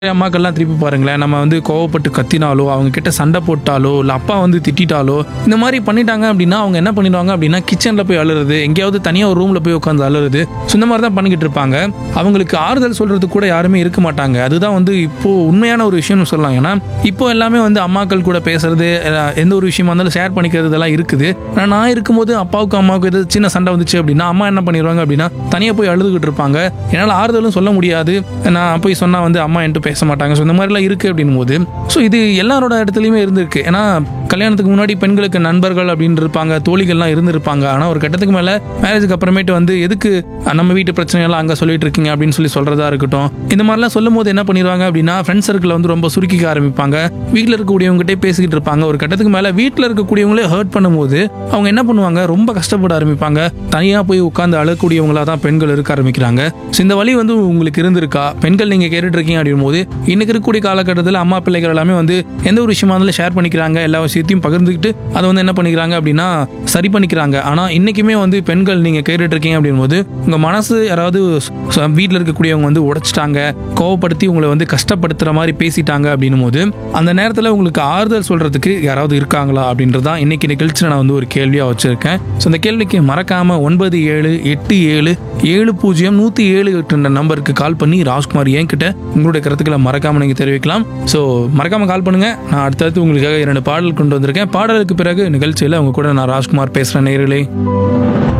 அம்மாக்கள்லாம் திருப்பி பாருங்களேன் நம்ம வந்து கோவப்பட்டு கத்தினாலோ அவங்க கிட்ட சண்டை போட்டாலோ இல்லை அப்பா வந்து திட்டிட்டாலோ இந்த மாதிரி பண்ணிட்டாங்க அப்படின்னா அவங்க என்ன பண்ணிடுவாங்க அப்படின்னா கிச்சனில் போய் அழுறது எங்கேயாவது தனியாக ஒரு ரூமில் போய் உட்காந்து அழுறது ஸோ இந்த மாதிரி தான் பண்ணிக்கிட்டு இருப்பாங்க அவங்களுக்கு ஆறுதல் சொல்றது கூட யாருமே இருக்க மாட்டாங்க அதுதான் வந்து இப்போ உண்மையான ஒரு விஷயம்னு சொல்லலாம் ஏன்னா இப்போ எல்லாமே வந்து அம்மாக்கள் கூட பேசுறது அஹ், எந்த ஒரு விஷயமா இருந்தாலும் ஷேர் பண்ணிக்கிறது இதெல்லாம் இருக்குது ஆனா, நான் இருக்கும்போது அப்பாவுக்கு அம்மாவுக்கு எது சின்ன சண்டை வந்துச்சு அப்படின்னா அம்மா என்ன பண்ணிடுவாங்க அப்படின்னா தனியாக போய் அழுதுகிட்டு இருப்பாங்க என்னால் ஆறுதலும் சொல்ல முடியாது நான் போய் சொன்னால் வந்து அம்மா என்கிட்ட பேச மாட்டாங்க ஸோ இந்த மாதிரிலாம் இருக்குது அப்படின்னும் போது ஸோ இது எல்லாரோட இடத்துலையுமே இருந்திருக்கு ஏன்னா கல்யாணத்துக்கு முன்னாடி பெண்களுக்கு நண்பர்கள் அப்படின்னு இருப்பாங்க தோழிகள்லாம் இருந்திருப்பாங்க ஆனால் ஒரு கட்டத்துக்கு மேலே மேரேஜுக்கு அப்புறமேட்டு வந்து எதுக்கு அஹ், நம்ம வீட்டு பிரச்சனையெல்லாம் அங்கே சொல்லிட்டு இருக்கீங்க அப்படின்னு சொல்லி சொல்கிறதா இருக்கட்டும் இந்த மாதிரிலாம் சொல்லும் போது என்ன பண்ணிடுவாங்க அப்படின்னா ஃப்ரெண்ட்ஸ் சர்க்கிளை வந்து ரொம்ப சுருக்கிக்க ஆரம்பிப்பாங்க வீட்டில் இருக்கக்கூடியவங்ககிட்டே பேசிக்கிட்டு இருப்பாங்க ஒரு கட்டத்துக்கு மேலே வீட்டில் இருக்கக்கூடியவங்களே ஹர்ட் பண்ணும்போது அவங்க என்ன பண்ணுவாங்க ரொம்ப கஷ்டப்பட ஆரம்பிப்பாங்க தனியாக போய் உட்காந்து அழக்கூடியவங்களா தான் பெண்கள் இருக்க ஆரம்பிக்கிறாங்க ஸோ இந்த வழி வந்து உங்களுக்கு இருந்திருக்கா பெண்கள் நீங்கள் கேட்டுட்டு இருக்கீங்க அப்படின் போது இன்னைக்கு இருக்கக்கூடிய காலகட்டத்தில் அம்மா பிள்ளைகள் எல்லாமே வந்து எந்த ஒரு விஷயமா இருந்தாலும் ஷேர் பண்ணிக்கிறாங்க எல்லா விஷயத்தையும் பகிர்ந்துக்கிட்டு அதை வந்து என்ன பண்ணிக்கிறாங்க அப்படின்னா சரி பண்ணிக்கிறாங்க ஆனால் இன்னைக்குமே வந்து பெண்கள் நீங்கள் கேட்டுட்டு இருக்கீங்க அப்படின் போது உங்கள் மனசு யாராவது வீட்டில் இருக்கக்கூடியவங்க வந்து உடைச்சிட்டாங்க கோவப்படுத்தி உங்களை வந்து கஷ்டப்படுத்துகிற மாதிரி பேசிட்டாங்க அப்படின்னும் போது அந்த நேரத்தில் உங்களுக்கு ஆறுதல் சொல்கிறதுக்கு யாராவது இருக்காங்களா அப்படின்றது தான் இன்னைக்கு நிகழ்ச்சியில் நான் வந்து ஒரு கேள்வியாக வச்சுருக்கேன் ஸோ அந்த கேள்விக்கு மறக்காமல் ஒன்பது ஏழு எட்டு ஏழு ஏழு பூஜ்ஜியம் நூற்றி ஏழு எட்டு நம்பருக்கு கால் பண்ணி ராஜ்குமார் என்கிட்ட உங்களுடைய கருத்துக்களை மறக்காமல் நீங்கள் தெரிவிக்கலாம் ஸோ மறக்காமல் கால் பண்ணுங்கள் நான் அடுத்தடுத்து உங்களுக்காக இரண்டு பாடல் கொண்டு வந்திருக்கேன் பாடலுக்கு பிறகு நிகழ்ச்சியில் உங்க கூட நான் ராஜ்குமார் பேசுகிறேன் நேர்களே